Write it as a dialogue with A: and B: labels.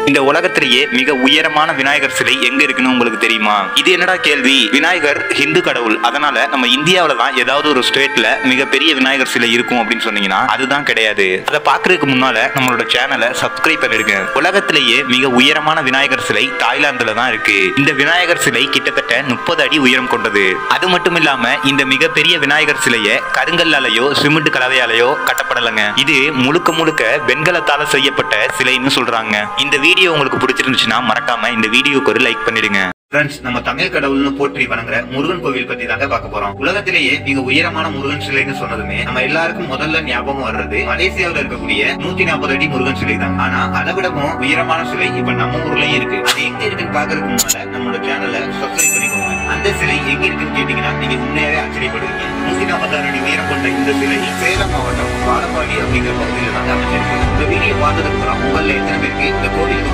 A: இந்த உலகத்திலேயே மிக உயரமான விநாயகர் சிலை எங்க இருக்குன்னு உங்களுக்கு தெரியுமா இது என்னடா கேள்வி விநாயகர் ஹிந்து கடவுள் அதனால நம்ம இந்தியாவில தான் ஏதாவது ஒரு ஸ்டேட்ல மிகப்பெரிய விநாயகர் சிலை இருக்கும் அப்படின்னு சொன்னீங்கன்னா அதுதான் கிடையாது அதை பாக்குறதுக்கு முன்னால நம்மளோட சேனலை சப்ஸ்கிரைப் பண்ணிடுங்க உலகத்திலேயே மிக உயரமான விநாயகர் சிலை தாய்லாந்துல தான் இருக்கு இந்த விநாயகர் சிலை கிட்டத்தட்ட முப்பது அடி உயரம் கொண்டது அது மட்டும் இல்லாம இந்த மிகப்பெரிய விநாயகர் சிலையை கருங்கல்லாலேயோ சிமெண்ட் கலவையாலேயோ கட்டப்படலைங்க இது முழுக்க முழுக்க வெண்கலத்தால செய்யப்பட்ட சிலைன்னு சொல்றாங்க இந்த வீடியோ உங்களுக்கு பிடிச்சிருந்துச்சுன்னா மறக்காம இந்த வீடியோக்கு ஒரு லைக் பண்ணிடுங்க ஃப்ரெண்ட்ஸ் நம்ம தமிழ் கடவுள்னு போற்றி வணங்குற முருகன் கோவில் பத்தி தாங்க பார்க்க போறோம் உலகத்திலேயே மிக உயரமான முருகன் சிலைன்னு சொன்னதுமே நம்ம எல்லாருக்கும் முதல்ல ஞாபகம் வர்றது மலேசியாவில் இருக்கக்கூடிய நூத்தி நாற்பது அடி முருகன் சிலை தான் ஆனா அதை விடவும் உயரமான சிலை இப்ப நம்ம ஊர்லயும் இருக்கு அது எங்க இருக்குன்னு பாக்குறதுக்கு முன்னால நம்மளோட சேனலை சப்ஸ்கிரைப் பண்ணிக்கோங்க அந்த சிலை எங்க இருக்குன்னு கேட்டீங்கன்னா நீங்க உண்மையாவே ஆச்சரியப்படுவீங்க நூத்தி நாற்பத்தாறு அடி உயரம் கொண்ட இந்த சிலை சேலம் மாவட்டம் பாலப்பாடி அப்படிங்கிற பகுதியில தான் அமைச்சிருக்கு இந்த வீடியோ பார்த்ததுக்கு அப்புறம் உங்கள எத்தனை பேருக்கு இந்த கோவிலுக்கு